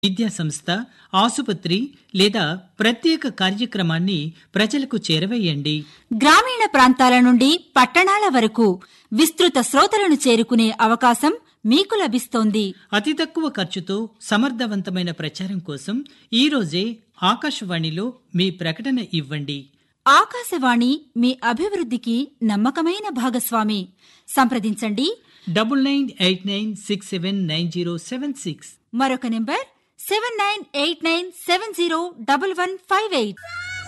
విద్యా సంస్థ ఆసుపత్రి లేదా ప్రత్యేక కార్యక్రమాన్ని ప్రజలకు చేరవేయండి గ్రామీణ ప్రాంతాల నుండి పట్టణాల వరకు విస్తృత శ్రోతలను చేరుకునే అవకాశం మీకు లభిస్తోంది అతి తక్కువ ఖర్చుతో సమర్థవంతమైన ప్రచారం కోసం ఈ రోజే ఆకాశవాణిలో మీ ప్రకటన ఇవ్వండి ఆకాశవాణి మీ అభివృద్ధికి నమ్మకమైన భాగస్వామి సంప్రదించండి double nine eight nine six seven nine zero seven six మరొక number seven nine eight nine seven zero double one five eight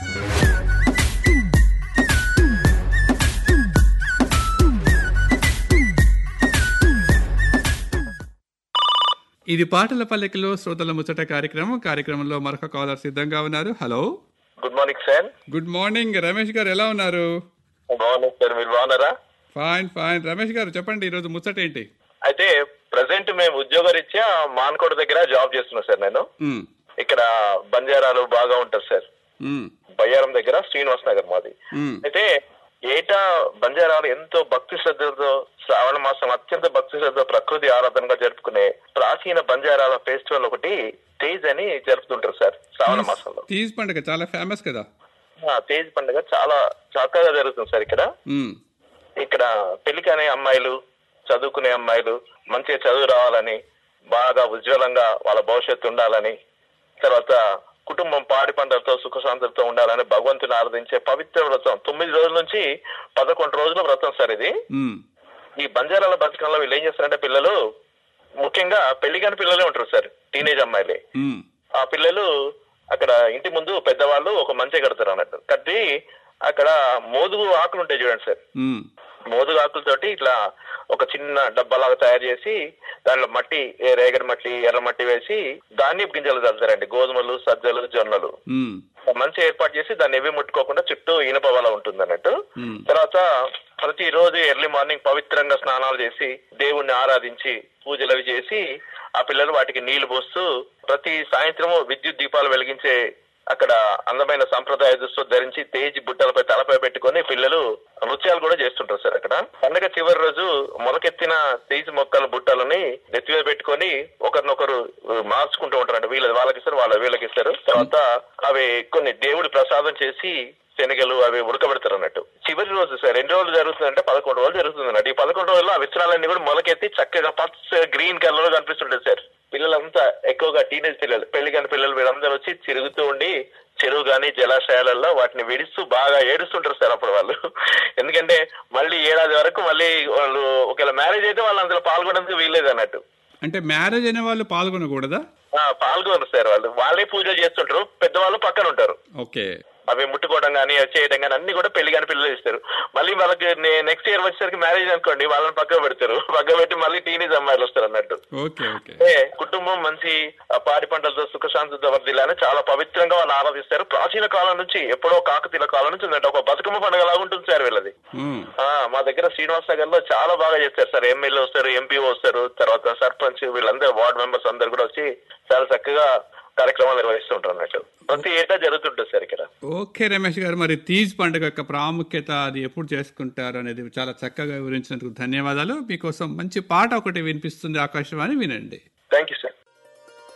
ఇది పాటల పల్లెకిలో శ్రోతల ముచ్చట కార్యక్రమం కార్యక్రమంలో మరొక కాలర్ సిద్ధంగా ఉన్నారు hello good morning sir good morning Ramesh garu ఎలా ఉన్నారు బాగున్నాను సార్ మీరు బాగున్నారా ఫైన్ ఫైన్ రమేష్ గారు చెప్పండి ఈరోజు ముచ్చట ఏంటి అయితే ప్రజెంట్ మేము ఉద్యోగరీత్యా మాన్కోట దగ్గర జాబ్ చేస్తున్నాం సార్ నేను మ్, ఇక్కడ బంజారాలు బాగా ఉంటారు సార్ మ్, బయ్యారం దగ్గర శ్రీనివాస్ నగర్ మాది మ్. అయితే ఏటా బంజారాలు ఎంతో భక్తి శ్రద్ధలతో శ్రావణ మాసం అత్యంత భక్తి శ్రద్ధ ప్రకృతి ఆరాధనగా జరుపుకునే ప్రాచీన బంజారాల ఫెస్టివల్ ఒకటి తేజ్ అని జరుపుతుంటారు సార్ శ్రావణ మాసంలో తీజ్ పండుగ చాలా ఫేమస్ కదా ఆ తేజ్ పండుగ చాలా చక్కగా జరుగుతుంది సార్ ఇక్కడ మ్, ఇక్కడ పెళ్లి కాని అమ్మాయిలు చదువుకునే అమ్మాయిలు మంచిగా చదువు రావాలని బాగా ఉజ్వలంగా వాళ్ళ భవిష్యత్తు ఉండాలని తర్వాత కుటుంబం పాడి పంటలతో సుఖశాంతులతో ఉండాలని భగవంతుని ఆరాధించే పవిత్ర వ్రతం తొమ్మిది రోజుల నుంచి పదకొండు రోజుల వ్రతం సార్ ఇది మ్, ఈ బంజారాల బతుకంలో వీళ్ళు ఏం చేస్తారంటే పిల్లలు ముఖ్యంగా పెళ్లి కాని పిల్లలే ఉంటారు సార్ టీనేజ్ అమ్మాయిలే మ్, ఆ పిల్లలు అక్కడ ఇంటి ముందు పెద్దవాళ్ళు ఒక మంచి కడతారు అన్నట్టు కట్టి అక్కడ మోదుగు ఆకులు ఉంటాయి చూడండి సార్ మ్, మోదుగు ఆకులతోటి ఇట్లా ఒక చిన్న డబ్బాలాగా తయారు చేసి దాంట్లో మట్టి ఏ రేగడి మట్టి ఎర్ర మట్టి వేసి ధాన్యపు గింజలు చల్లుతారండి గోధుమలు సజ్జలు జొన్నలు మ్, మంచి ఏర్పాటు చేసి దాన్ని ఏవి ముట్టుకోకుండా చుట్టూ ఇనుప వల ఉంటుంది అన్నట్టు మ్. తర్వాత ప్రతి రోజు ఎర్లీ మార్నింగ్ పవిత్రంగా స్నానాలు చేసి దేవుణ్ణి ఆరాధించి పూజలు అవి చేసి ఆ పిల్లలు వాటికి నీళ్లు పోస్తూ ప్రతి సాయంత్రము విద్యుత్ దీపాలు వెలిగించే అక్కడ అందమైన సంప్రదాయ దుస్తులు ధరించి తేజ్ బుట్టలపై తలపై పెట్టుకొని పిల్లలు నృత్యాలు కూడా చేస్తుంటారు సార్ అక్కడ పండుగ చివరి రోజు మొలకెత్తిన తేజ్ మొక్కల బుట్టలని నెత్తి మీద పెట్టుకొని ఒకరినొకరు మార్చుకుంటూ ఉంటారు వీళ్ళ వాళ్ళకి ఇస్తారు వాళ్ళ వీళ్ళకి ఇస్తారు తర్వాత అవి కొన్ని దేవుడి ప్రసాదం చేసి శనగలు అవి ఉడకబెడతారు అన్నట్టు చివరి రోజు సార్ ఎన్ని రోజులు జరుగుతుందంటే పదకొండు రోజులు జరుగుతుంది అన్నట్టు ఈ పదకొండు రోజుల్లో ఆ విత్తనాలన్నీ కూడా మొలకెత్తి చక్కగా పచ్చ గ్రీన్ కలర్ లో కనిపిస్తుంటది సార్ పిల్లలంతా ఎక్కువగా టీనేజ్ పిల్లలు పెళ్లి కాని పిల్లలు వీళ్ళందరూ వచ్చి తిరుగుతూ ఉండి చెరువు గాని జలాశయాలలో వాటిని విడిస్తూ బాగా ఏడుస్తుంటారు సార్ అప్పుడు వాళ్ళు ఎందుకంటే మళ్ళీ ఏడాది వరకు మళ్ళీ వాళ్ళు ఒకవేళ మ్యారేజ్ అయితే వాళ్ళు అందులో పాల్గొనడానికి వీల్లేదు అన్నట్టు అంటే మ్యారేజ్ అయిన వాళ్ళు పాల్గొనకూడదా ఆ, పాల్గొనరు సార్ వాళ్ళు వాళ్ళే పూజలు చేస్తుంటారు పెద్దవాళ్ళు పక్కన ఉంటారు ఓకే అవి ముట్టుకోవడం కానీ అవి చేయడం కానీ అన్ని కూడా పెళ్లి కాని పిల్లలు ఇస్తారు మళ్ళీ వాళ్ళకి నెక్స్ట్ ఇయర్ వచ్చేసరికి మ్యారేజ్ అనుకోండి వాళ్ళని పక్క పెడతారు పక్క పెట్టి మళ్ళీ టీనేజ్ అమ్మాయిలు వస్తారు అన్నట్టు ఓకే ఓకే అంటే కుటుంబం మంచి ఆ, పాడి పంటలతో సుఖశాంతితో వర్దిల్లని చాలా పవిత్రంగా వాళ్ళు ఆరాధిస్తారు ప్రాచీన కాలం నుంచి ఎప్పుడో కాకతీయుల కాలం నుంచి ఉందంటే ఒక బతుకమ్మ పండుగ లాగా ఉంటుంది సార్ వీళ్ళది మ్, ఆ, మా దగ్గర శ్రీనివాస్ నగర్ లో చాలా బాగా చేస్తారు సార్ ఎమ్మెల్యే వస్తారు ఎంపీ వస్తారు తర్వాత సర్పంచ్ వీళ్ళందరూ వార్డ్ మెంబర్స్ అందరు కూడా వచ్చి చాలా చక్కగా కార్యక్రమాలు నిర్వహిస్తుంటారు అన్నట్టు ప్రతి ఏటా జరుగుతుంటుంది సార్ ఇక్కడ ఓకే రమేష్ గారు మరి తీజ్ పండుగ యొక్క ప్రాముఖ్యత అది ఎప్పుడు చేసుకుంటారు అనేది చాలా చక్కగా వివరించినందుకు ధన్యవాదాలు మీకోసం మంచి పాట ఒకటి వినిపిస్తుంది ఆకాశవాణి వినండి థ్యాంక్ యూ సార్